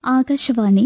ആകാശവാണി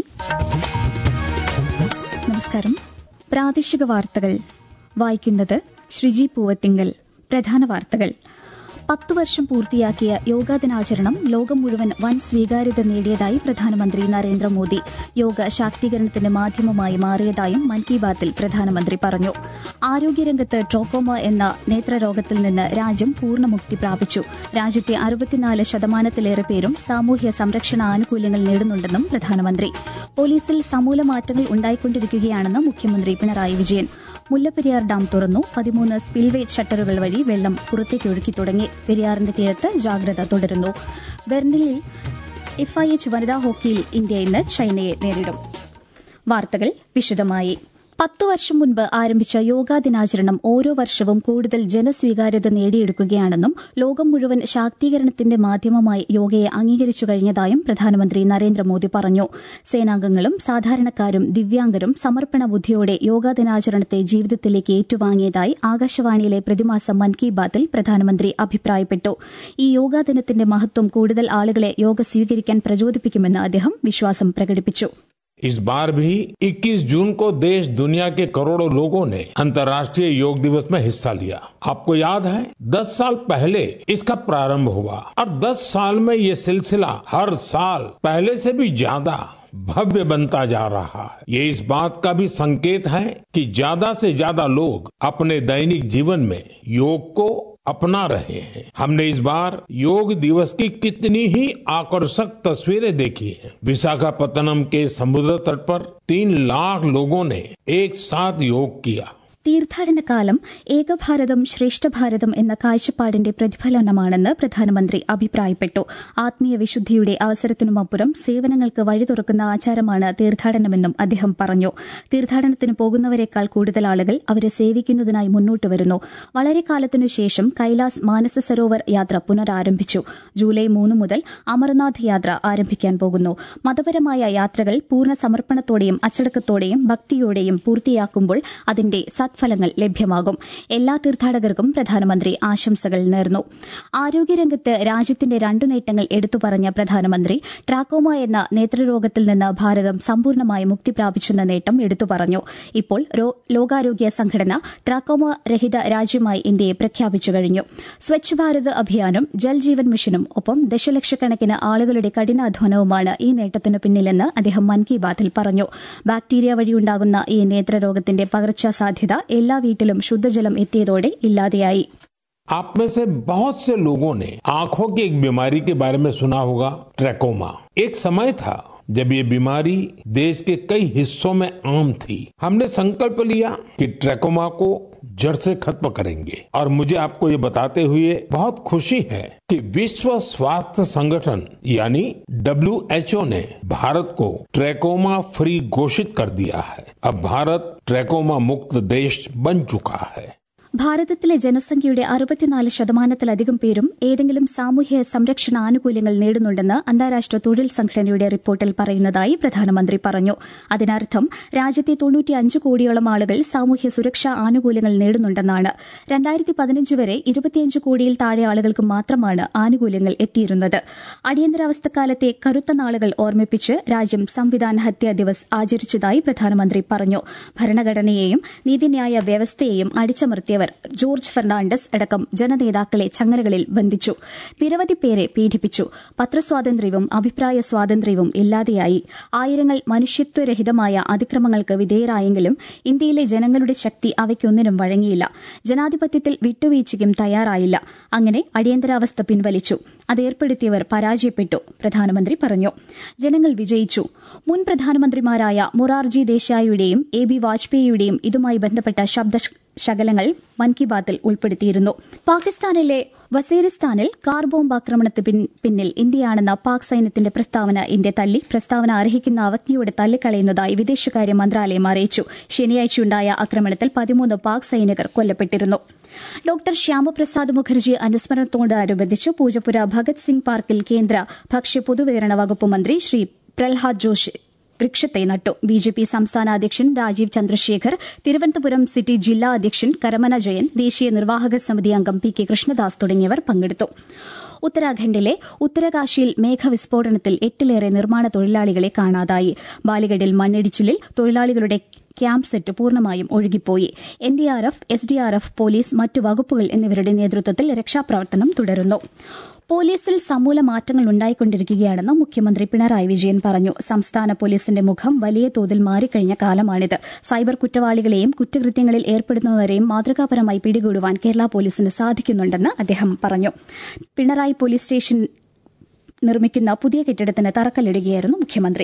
നമസ്കാരം പ്രാദേശിക വാർത്തകൾ വായിക്കുന്നത് ശ്രീജി പൂവത്തിങ്കൽ പ്രധാന വാർത്തകൾ പത്തു വർഷം പൂർത്തിയാക്കിയ യോഗാ ദിനാചരണം ലോകം മുഴുവൻ വൻ സ്വീകാര്യത നേടിയതായി പ്രധാനമന്ത്രി നരേന്ദ്രമോദി യോഗ ശാക്തീകരണത്തിന്റെ മാധ്യമമായി മാറിയതായും മൻ കി ബാത്തിൽ പ്രധാനമന്ത്രി പറഞ്ഞു ആരോഗ്യരംഗത്ത് ട്രോക്കോമ എന്ന നേത്രരോഗത്തിൽ നിന്ന് രാജ്യം പൂർണ്ണമുക്തി പ്രാപിച്ചു രാജ്യത്തെ അറുപത്തിനാല് ശതമാനത്തിലേറെ പേരും സാമൂഹ്യ സംരക്ഷണ ആനുകൂല്യങ്ങൾ നേടുന്നുണ്ടെന്നും പ്രധാനമന്ത്രി പോലീസിൽ സമൂല മാറ്റങ്ങൾ ഉണ്ടായിക്കൊണ്ടിരിക്കുകയാണെന്ന് മുഖ്യമന്ത്രി പിണറായി വിജയൻ മുല്ലപ്പെരിയാർ ഡാം തുറന്നു പതിമൂന്ന് സ്പിൽവേ ഷട്ടറുകൾ വഴി വെള്ളം പുറത്തേക്ക് ഒഴുക്കി തുടങ്ങി പെരിയാറിന്റെ തീരത്ത് ജാഗ്രത തുടരുന്നു ബെർണിലിൽ എഫ്ഐഎച്ച് വനിതാ ഹോക്കിയിൽ ഇന്ത്യ ഇന്ന് ചൈനയെ നേരിടും വാർത്തകൾ വിശദമായി പത്തു വർഷം മുൻപ് ആരംഭിച്ച യോഗാ ദിനാചരണം ഓരോ വർഷവും കൂടുതൽ ജനസ്വീകാര്യത നേടിയെടുക്കുകയാണെന്നും ലോകം മുഴുവൻ ശാക്തീകരണത്തിന്റെ മാധ്യമമായി യോഗയെ അംഗീകരിച്ചു കഴിഞ്ഞതായും പ്രധാനമന്ത്രി നരേന്ദ്രമോദി പറഞ്ഞു സേനാംഗങ്ങളും സാധാരണക്കാരും ദിവ്യാംഗരും സമർപ്പണ ബുദ്ധിയോടെ യോഗാ ദിനാചരണത്തെ ജീവിതത്തിലേക്ക് ഏറ്റുവാങ്ങിയതായി ആകാശവാണിയിലെ പ്രതിമാസം മൻ കി ബാത്തിൽ പ്രധാനമന്ത്രി അഭിപ്രായപ്പെട്ടു ഈ യോഗാ ദിനത്തിന്റെ മഹത്വം കൂടുതൽ ആളുകളെ യോഗ സ്വീകരിക്കാൻ പ്രചോദിപ്പിക്കുമെന്ന് അദ്ദേഹം വിശ്വാസം പ്രകടിപ്പിച്ചു इस बार भी 21 जून को देश दुनिया के करोड़ों लोगों ने अंतर्राष्ट्रीय योग दिवस में हिस्सा लिया आपको याद है 10 साल पहले इसका प्रारंभ हुआ और 10 साल में ये सिलसिला हर साल पहले से भी ज्यादा भव्य बनता जा रहा है ये इस बात का भी संकेत है कि ज्यादा से ज्यादा लोग अपने दैनिक जीवन में योग को अपना रहे हैं हमने इस बार योग दिवस की कितनी ही आकर्षक तस्वीरें देखी हैं विशाखापत्तनम के समुद्र तट पर तीन लाख लोगों ने एक साथ योग किया തീർത്ഥാടന കാലം ഏകഭാരതം ശ്രേഷ്ഠഭാരതം എന്ന കാഴ്ചപ്പാടിന്റെ പ്രതിഫലനമാണെന്ന് പ്രധാനമന്ത്രി അഭിപ്രായപ്പെട്ടു ആത്മീയ വിശുദ്ധിയുടെ അവസരത്തിനുമപ്പുറം സേവനങ്ങൾക്ക് വഴി തുറക്കുന്ന ആചാരമാണ് തീർത്ഥാടനമെന്നും അദ്ദേഹം പറഞ്ഞു തീർത്ഥാടനത്തിന് പോകുന്നവരെക്കാൾ കൂടുതൽ ആളുകൾ അവരെ സേവിക്കുന്നതിനായി മുന്നോട്ട് വരുന്നു വളരെ കാലത്തിനു ശേഷം കൈലാസ് മാനസ സരോവർ യാത്ര പുനരാരംഭിച്ചു ജൂലൈ മൂന്ന് മുതൽ അമർനാഥ് യാത്ര ആരംഭിക്കാൻ പോകുന്നു മതപരമായ യാത്രകൾ പൂർണ്ണ സമർപ്പണത്തോടെയും അച്ചടക്കത്തോടെയും ഭക്തിയോടെയും പൂർത്തിയാക്കുമ്പോൾ അതിന്റെ സത്ഫലങ്ങൾ ലഭ്യമാകും എല്ലാ തീർത്ഥാടകർക്കും പ്രധാനമന്ത്രി ആശംസകൾ നേർന്നു ആരോഗ്യരംഗത്ത് രാജ്യത്തിന്റെ രണ്ടു നേട്ടങ്ങൾ എടുത്തു പറഞ്ഞ പ്രധാനമന്ത്രി ട്രാക്കോമ എന്ന നേത്രരോഗത്തിൽ നിന്ന് ഭാരതം സമ്പൂർണ്ണമായി മുക്തി പ്രാപിച്ചെന്ന നേട്ടം എടുത്തു പറഞ്ഞു ഇപ്പോൾ ലോകാരോഗ്യ സംഘടന ട്രാക്കോമ രഹിത രാജ്യമായി ഇന്ത്യയെ പ്രഖ്യാപിച്ചു കഴിഞ്ഞു സ്വച്ഛ് ഭാരത് അഭിയാനും ജൽ ജീവൻ മിഷനും ഒപ്പം ദശലക്ഷക്കണക്കിന് ആളുകളുടെ കഠിനാധ്വാനവുമാണ് ഈ നേട്ടത്തിനു പിന്നിലെന്ന് അദ്ദേഹം മൻ കി ബാത്തിൽ പറഞ്ഞു ബാക്ടീരിയ വഴിയുണ്ടാകുന്ന ഈ നേത്രരോഗത്തിന്റെ പകർച്ചാ സാധ്യത എല്ലാ വീട്ടിലും ശുദ്ധജലം എത്തിയതോടെ ഇല്ലാതെയായി आप में से बहुत से लोगों ने आंखों की एक बीमारी के बारे में सुना होगा ट्रैकोमा एक समय था जब ये बीमारी देश के कई हिस्सों में आम थी हमने संकल्प लिया कि ट्रैकोमा को जड़ से खत्म करेंगे और मुझे आपको ये बताते हुए बहुत खुशी है कि विश्व स्वास्थ्य संगठन यानी डब्ल्यू ने भारत को ट्रैकोमा फ्री घोषित कर दिया है अब भारत ट्रैकोमा मुक्त देश बन चुका है ഭാരതത്തിലെ ജനസംഖ്യയുടെ അറുപത്തിനാല് ശതമാനത്തിലധികം പേരും ഏതെങ്കിലും സാമൂഹ്യ സംരക്ഷണ ആനുകൂല്യങ്ങൾ നേടുന്നുണ്ടെന്ന് അന്താരാഷ്ട്ര തൊഴിൽ സംഘടനയുടെ റിപ്പോർട്ടിൽ പറയുന്നതായി പ്രധാനമന്ത്രി പറഞ്ഞു അതിനർത്ഥം രാജ്യത്തെ തൊണ്ണൂറ്റിയഞ്ച് കോടിയോളം ആളുകൾ സാമൂഹ്യ സുരക്ഷാ ആനുകൂല്യങ്ങൾ നേടുന്നുണ്ടെന്നാണ് രണ്ടായിരത്തി പതിനഞ്ച് വരെ ഇരുപത്തിയഞ്ച് കോടിയിൽ താഴെ ആളുകൾക്ക് മാത്രമാണ് ആനുകൂല്യങ്ങൾ എത്തിയിരുന്നത് അടിയന്തരാവസ്ഥക്കാലത്തെ കറുത്ത നാളുകൾ ഓർമ്മിപ്പിച്ച് രാജ്യം സംവിധാന ഹത്യാ ദിവസ് ആചരിച്ചതായി പ്രധാനമന്ത്രി പറഞ്ഞു ഭരണഘടനയെയും നീതിന്യായ വ്യവസ്ഥയെയും അടിച്ചമർത്തിയവർ ജോർജ് ഫെർണാണ്ടസ് അടക്കം ജനനേതാക്കളെ ചങ്ങലകളിൽ ബന്ധിച്ചു നിരവധി പേരെ പീഡിപ്പിച്ചു പത്രസ്വാതന്ത്ര്യവും അഭിപ്രായ സ്വാതന്ത്ര്യവും ഇല്ലാതെയായി ആയിരങ്ങൾ മനുഷ്യത്വരഹിതമായ അതിക്രമങ്ങൾക്ക് വിധേയരായെങ്കിലും ഇന്ത്യയിലെ ജനങ്ങളുടെ ശക്തി അവയ്ക്കൊന്നിനും വഴങ്ങിയില്ല ജനാധിപത്യത്തിൽ വിട്ടുവീഴ്ചയ്ക്കും തയ്യാറായില്ല അങ്ങനെ അടിയന്തരാവസ്ഥ പിൻവലിച്ചു അത് ഏർപ്പെടുത്തിയവർ പരാജയപ്പെട്ടു പ്രധാനമന്ത്രി പറഞ്ഞു ജനങ്ങൾ വിജയിച്ചു മുൻ പ്രധാനമന്ത്രിമാരായ മൊറാർജി ദേശായിയുടെയും എ ബി വാജ്പേയിയുടെയും ഇതുമായി ബന്ധപ്പെട്ട ശബ്ദ ശകലങ്ങൾ മൻ കി ബാത്തിൽ ഉൾപ്പെടുത്തിയിരുന്നു പാകിസ്ഥാനിലെ വസീറിസ്ഥാനിൽ കാർ ബോംബ് ആക്രമണത്തിന് പിന്നിൽ ഇന്ത്യയാണെന്ന പാക് സൈന്യത്തിന്റെ പ്രസ്താവന ഇന്ത്യ തള്ളി പ്രസ്താവന അർഹിക്കുന്ന അവജ്ഞയോടെ തള്ളിക്കളയുന്നതായി വിദേശകാര്യ മന്ത്രാലയം അറിയിച്ചു ശനിയാഴ്ചയുണ്ടായ ആക്രമണത്തിൽ പതിമൂന്ന് പാക് സൈനികർ കൊല്ലപ്പെട്ടിരുന്നു ഡോക്ടർ ശ്യാമപ്രസാദ് മുഖർജി അനുസ്മരണത്തോടനുബന്ധിച്ച് പൂജപ്പുര ഭഗത് സിംഗ് പാർക്കിൽ കേന്ദ്ര ഭക്ഷ്യ പൊതുവിതരണ വകുപ്പ് മന്ത്രി ശ്രീ പ്രഹ്ലാദ് ജോഷി വൃക്ഷത്തെ നട്ടു ബി ജെ പി സംസ്ഥാന അധ്യക്ഷൻ രാജീവ് ചന്ദ്രശേഖർ തിരുവനന്തപുരം സിറ്റി ജില്ലാ അധ്യക്ഷൻ കരമന ജയൻ ദേശീയ നിർവാഹക സമിതി അംഗം പി കെ കൃഷ്ണദാസ് തുടങ്ങിയവർ പങ്കെടുത്തു ഉത്തരാഖണ്ഡിലെ ഉത്തരകാശിയിൽ മേഘവിസ്ഫോടനത്തിൽ എട്ടിലേറെ നിർമ്മാണ തൊഴിലാളികളെ കാണാതായി ബാലിഗഡിൽ മണ്ണിടിച്ചിലിൽ തൊഴിലാളികളുടെ ക്യാമ്പ് സെറ്റ് പൂർണ്ണമായും ഒഴുകിപ്പോയി എൻഡിആർഎഫ് എസ്ഡിആർഎഫ് പോലീസ് മറ്റു വകുപ്പുകൾ എന്നിവരുടെ നേതൃത്വത്തിൽ രക്ഷാപ്രവർത്തനം തുടരുന്നു പോലീസിൽ സമൂല മാറ്റങ്ങൾ ഉണ്ടായിക്കൊണ്ടിരിക്കുകയാണെന്ന് മുഖ്യമന്ത്രി പിണറായി വിജയൻ പറഞ്ഞു സംസ്ഥാന പോലീസിന്റെ മുഖം വലിയ തോതിൽ മാറിക്കഴിഞ്ഞ കാലമാണിത് സൈബർ കുറ്റവാളികളെയും കുറ്റകൃത്യങ്ങളിൽ ഏർപ്പെടുന്നവരെയും മാതൃകാപരമായി പിടികൂടുവാൻ കേരള പോലീസിന് സാധിക്കുന്നുണ്ടെന്ന് അദ്ദേഹം പറഞ്ഞു പിണറായി പോലീസ് സ്റ്റേഷൻ നിർമ്മിക്കുന്ന പുതിയ കെട്ടിടത്തിന് തറക്കല്ലിടുകയായിരുന്നു മുഖ്യമന്ത്രി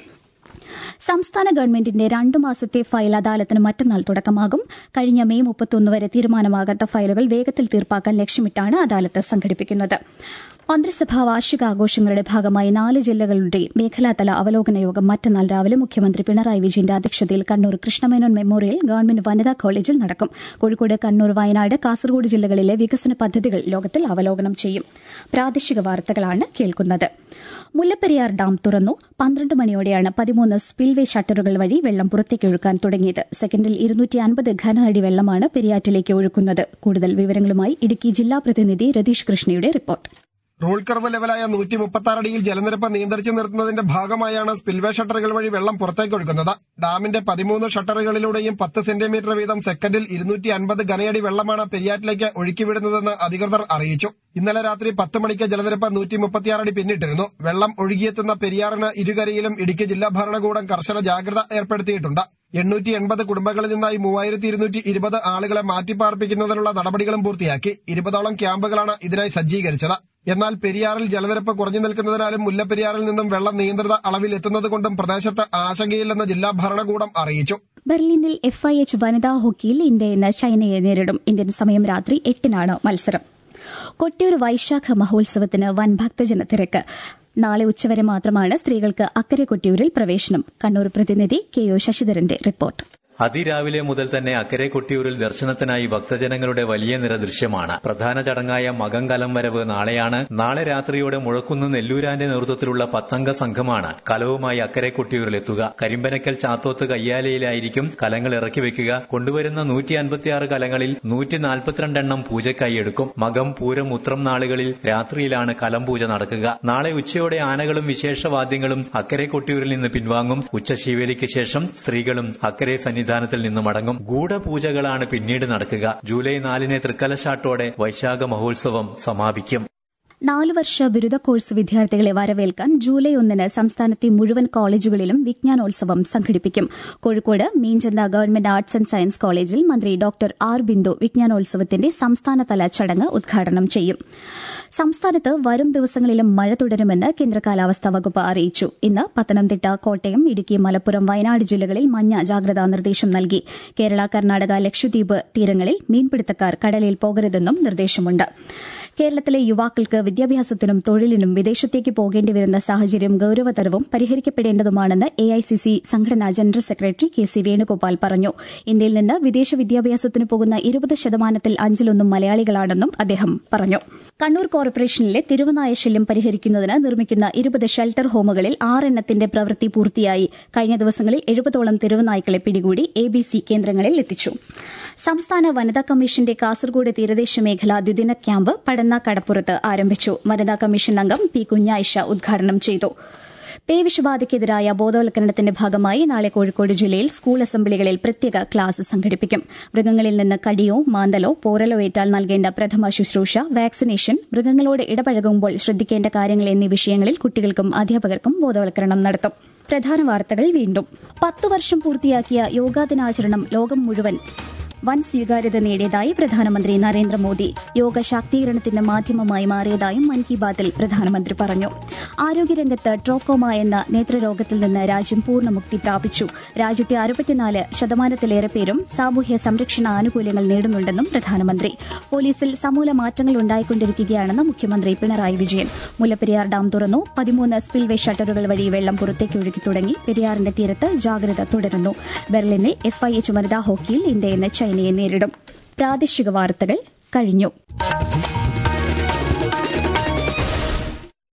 സംസ്ഥാന ഗവൺമെന്റിന്റെ രണ്ടു മാസത്തെ ഫയൽ അദാലത്തിന് മറ്റന്നാൾ തുടക്കമാകും കഴിഞ്ഞ മെയ് മുപ്പത്തൊന്ന് വരെ തീരുമാനമാകാത്ത ഫയലുകൾ വേഗത്തിൽ തീർപ്പാക്കാൻ ലക്ഷ്യമിട്ടാണ് അദാലത്ത് സംഘടിപ്പിക്കുന്നത് മന്ത്രിസഭാ വാർഷികാഘോഷങ്ങളുടെ ഭാഗമായി നാല് ജില്ലകളുടെ മേഖലാതല അവലോകന യോഗം മറ്റന്നാൾ രാവിലെ മുഖ്യമന്ത്രി പിണറായി വിജയന്റെ അധ്യക്ഷതയിൽ കണ്ണൂർ കൃഷ്ണമേനോൻ മെമ്മോറിയൽ ഗവൺമെന്റ് വനിതാ കോളേജിൽ നടക്കും കോഴിക്കോട് കണ്ണൂർ വയനാട് കാസർഗോഡ് ജില്ലകളിലെ വികസന പദ്ധതികൾ യോഗത്തിൽ അവലോകനം ചെയ്യും പ്രാദേശിക വാർത്തകളാണ് കേൾക്കുന്നത് മുല്ലപ്പെരിയാർ ഡാം തുറന്നു പന്ത്രണ്ട് മണിയോടെയാണ് പതിമൂന്ന് സ്പിൽവേ ഷട്ടറുകൾ വഴി വെള്ളം പുറത്തേക്ക് ഒഴുക്കാൻ തുടങ്ങിയത് സെക്കൻഡിൽ ഇരുന്നൂറ്റി അൻപത് ഘന അടി വെള്ളമാണ് പെരിയാറ്റിലേക്ക് ഒഴുക്കുന്നത് കൂടുതൽ വിവരങ്ങളുമായി ഇടുക്കി ജില്ലാ പ്രതിനിധി രതീഷ് കൃഷ്ണയുടെ റിപ്പോർട്ട് റോൾ കർവ് ലെവലായ നൂറ്റി മുപ്പത്തി ആറ് അടിയിൽ ജലനിരപ്പ് നിയന്ത്രിച്ചു നിർത്തുന്നതിന്റെ ഭാഗമായാണ് സ്പിൽവേ ഷട്ടറുകൾ വഴി വെള്ളം പുറത്തേക്ക് ഒഴുക്കുന്നത് ഡാമിന്റെ പതിമൂന്ന് ഷട്ടറുകളിലൂടെയും പത്ത് സെന്റിമീറ്റർ വീതം സെക്കൻഡിൽ ഇരുന്നൂറ്റി അൻപത് ഘനയടി വെള്ളമാണ് പെരിയാറ്റിലേക്ക് ഒഴുക്കിവിടുന്നതെന്ന് അധികൃതർ അറിയിച്ചു ഇന്നലെ രാത്രി പത്ത് മണിക്ക് ജലനിരപ്പ് നൂറ്റി മുപ്പത്തിയാറ് അടി പിന്നിട്ടിരുന്നു വെള്ളം ഒഴുകിയെത്തുന്ന പെരിയാറിന് ഇരുകരയിലും ഇടുക്കി ജില്ലാ ഭരണകൂടം കർശന ജാഗ്രത ഏർപ്പെടുത്തിയിട്ടുണ്ട് എണ്ണൂറ്റി എൺപത് കുടുംബങ്ങളിൽ നിന്നായി മൂവായിരത്തി ഇരുന്നൂറ്റി ഇരുപത് ആളുകളെ മാറ്റിപ്പാർപ്പിക്കുന്നതിനുള്ള നടപടികളും പൂർത്തിയാക്കി ഇരുപതോളം ക്യാമ്പുകളാണ് ഇതിനായി സജ്ജീകരിച്ചത് എന്നാൽ പെരിയാറിൽ ജലനിരപ്പ് കുറഞ്ഞു നിൽക്കുന്നതിനാലും മുല്ലപ്പെരിയാറിൽ നിന്നും വെള്ളം നിയന്ത്രിത അളവിൽ എത്തുന്നതുകൊണ്ടും പ്രദേശത്ത് ആശങ്കയില്ലെന്ന് ജില്ലാ ഭരണകൂടം അറിയിച്ചു ബെർലിനിൽ എഫ്ഐഎച്ച് വനിതാ ഹോക്കിയിൽ ഇന്ത്യ ഇന്ന് ചൈനയെ നേരിടും ഇന്ത്യൻ സമയം രാത്രി എട്ടിനാണ് മത്സരം കൊട്ടിയൂർ വൈശാഖ മഹോത്സവത്തിന് വൻ ഭക്തജന തിരക്ക് നാളെ ഉച്ചവരെ മാത്രമാണ് സ്ത്രീകൾക്ക് അക്കരെ കൊട്ടിയൂരിൽ പ്രവേശനം കണ്ണൂർ പ്രതിനിധി കെ ഒ ശശിധരന്റെ റിപ്പോർട്ട് അതിരാവിലെ മുതൽ തന്നെ അക്കരെ കൊട്ടിയൂരിൽ ദർശനത്തിനായി ഭക്തജനങ്ങളുടെ വലിയ നിര ദൃശ്യമാണ് പ്രധാന ചടങ്ങായ മകംകലം വരവ് നാളെയാണ് നാളെ രാത്രിയോടെ മുഴക്കുന്ന് നെല്ലൂരാന്റെ നേതൃത്വത്തിലുള്ള പത്തംഗ സംഘമാണ് കലവുമായി അക്കരെ കൊട്ടിയൂരിലെത്തുക കരിമ്പനക്കൽ ചാത്തോത്ത് കയ്യാലയിലായിരിക്കും കലങ്ങൾ ഇറക്കി വെക്കുക കൊണ്ടുവരുന്ന നൂറ്റി അൻപത്തിയാറ് കലങ്ങളിൽ നൂറ്റി നാൽപ്പത്തിരണ്ടെണ്ണം പൂജയ്ക്കായി എടുക്കും മകം പൂരം ഉത്രം നാളുകളിൽ രാത്രിയിലാണ് കലം പൂജ നടക്കുക നാളെ ഉച്ചയോടെ ആനകളും വിശേഷവാദ്യങ്ങളും അക്കരെ കൊട്ടിയൂരിൽ നിന്ന് പിൻവാങ്ങും ഉച്ചശീവേലിക്ക് ശേഷം സ്ത്രീകളും അക്കരെ സന്നിധി സന്നിധാനത്തിൽ നിന്നും മടങ്ങും ഗൂഢപൂജകളാണ് പിന്നീട് നടക്കുക ജൂലൈ നാലിന് തൃക്കലശാട്ടോടെ വൈശാഖ മഹോത്സവം സമാപിക്കും നാലു വർഷ ബിരുദ കോഴ്സ് വിദ്യാർത്ഥികളെ വരവേൽക്കാൻ ജൂലൈ ഒന്നിന് സംസ്ഥാനത്തെ മുഴുവൻ കോളേജുകളിലും വിജ്ഞാനോത്സവം സംഘടിപ്പിക്കും Kozhikode Meenchantha government arts and science കോളേജിൽ മന്ത്രി ഡോക്ടർ ആർ ബിന്ദു വിജ്ഞാനോത്സവത്തിന്റെ സംസ്ഥാനതല ചടങ്ങ് ഉദ്ഘാടനം ചെയ്യും സംസ്ഥാനത്ത് വരും ദിവസങ്ങളിലും മഴ തുടരുമെന്ന് കേന്ദ്ര കാലാവസ്ഥാ വകുപ്പ് അറിയിച്ചു ഇന്ന് പത്തനംതിട്ട കോട്ടയം ഇടുക്കി മലപ്പുറം വയനാട് ജില്ലകളിൽ മഞ്ഞ ജാഗ്രതാ നിർദ്ദേശം നൽകി കേരള കർണാടക ലക്ഷദ്വീപ് തീരങ്ങളിൽ മീൻപിടുത്തക്കാർ കടലിൽ പോകരുതെന്നും നിർദ്ദേശമുണ്ട് കേരളത്തിലെ യുവാക്കൾക്ക് വിദ്യാഭ്യാസത്തിനും തൊഴിലിനും വിദേശത്തേക്ക് പോകേണ്ടി വരുന്ന സാഹചര്യം ഗൌരവതരവും പരിഹരിക്കപ്പെടേണ്ടതുമാണെന്ന് എഐസിസി സംഘടനാ general secretary K C Venugopal പറഞ്ഞു ഇന്ത്യയിൽ നിന്ന് വിദേശ വിദ്യാഭ്യാസത്തിന് പോകുന്ന ഇരുപത് ശതമാനത്തിൽ അഞ്ചിലൊന്നും മലയാളികളാണെന്നും അദ്ദേഹം പറഞ്ഞു കണ്ണൂർ കോർപ്പറേഷനിലെ തിരുവനായ ശല്യം പരിഹരിക്കുന്നതിന് നിർമ്മിക്കുന്ന ഇരുപത് ഷെൽട്ടർ ഹോമുകളിൽ ആറെണ്ണത്തിന്റെ പ്രവൃത്തി പൂർത്തിയായി കഴിഞ്ഞ ദിവസങ്ങളിൽ എഴുപതോളം തെരുവുനായ്ക്കളെ പിടികൂടി എ ബി സി കേന്ദ്രങ്ങളിൽ എത്തിച്ചു സംസ്ഥാന വനിതാ കമ്മീഷന്റെ കാസർഗോഡ് തീരദേശ മേഖല ദ്വിദിന ക്യാമ്പ് പടന്ന കടപ്പുറത്ത് ആരംഭിച്ചു വനിതാ കമ്മീഷൻ അംഗം പി കുഞ്ഞായിഷ ഉദ്ഘാടനം ചെയ്തു പേവിഷബാധയ്ക്കെതിരായ ബോധവൽക്കരണത്തിന്റെ ഭാഗമായി നാളെ കോഴിക്കോട് ജില്ലയിൽ സ്കൂൾ അസംബ്ലികളിൽ പ്രത്യേക ക്ലാസ് സംഘടിപ്പിക്കും മൃഗങ്ങളിൽ നിന്ന് കടിയോ മാന്തലോ പോറലോ ഏറ്റാൽ നൽകേണ്ട പ്രഥമ ശുശ്രൂഷ വാക്സിനേഷൻ മൃഗങ്ങളോട് ഇടപഴകുമ്പോൾ ശ്രദ്ധിക്കേണ്ട കാര്യങ്ങൾ എന്നീ വിഷയങ്ങളിൽ കുട്ടികൾക്കും അധ്യാപകർക്കും ബോധവൽക്കരണം നടത്തും പ്രധാന വാർത്തകൾ വീണ്ടും പത്ത് വർഷം പൂർത്തിയാക്കിയ യോഗാ ദിനാചരണം ലോകം മുഴുവൻ വൻ സ്വീകാര്യത നേടിയതായി പ്രധാനമന്ത്രി നരേന്ദ്രമോദി യോഗ ശാക്തീകരണത്തിന്റെ മാധ്യമമായി മാറിയതായും മൻ കി ബാത്തിൽ പ്രധാനമന്ത്രി പറഞ്ഞു ആരോഗ്യരംഗത്ത് ട്രോക്കോമ എന്ന നേത്രരോഗത്തിൽ നിന്ന് രാജ്യം പൂർണ്ണമുക്തി പ്രാപിച്ചു രാജ്യത്തെ അറുപത്തിനാല് ശതമാനത്തിലേറെ പേരും സാമൂഹ്യ സംരക്ഷണ ആനുകൂല്യങ്ങൾ നേടുന്നുണ്ടെന്നും പ്രധാനമന്ത്രി പോലീസിൽ സമൂല മാറ്റങ്ങൾ ഉണ്ടായിക്കൊണ്ടിരിക്കുകയാണെന്ന് മുഖ്യമന്ത്രി പിണറായി വിജയൻ മുല്ലപ്പെരിയാർ ഡാം തുറന്നു പതിമൂന്ന് സ്പിൽവേ ഷട്ടറുകൾ വഴി വെള്ളം പുറത്തേക്ക് ഒഴുകി തുടങ്ങി പെരിയാറിന്റെ തീരത്ത് ജാഗ്രത തുടരുന്നു ബെർലിനിൽ എഫ്ഐഎച്ച് വനിതാ ഹോക്കിയിൽ ഇന്ത്യ ഇന്ന് ചൈനയെ നേരിടും പ്രാദേശിക വാർത്തകൾ കഴിഞ്ഞു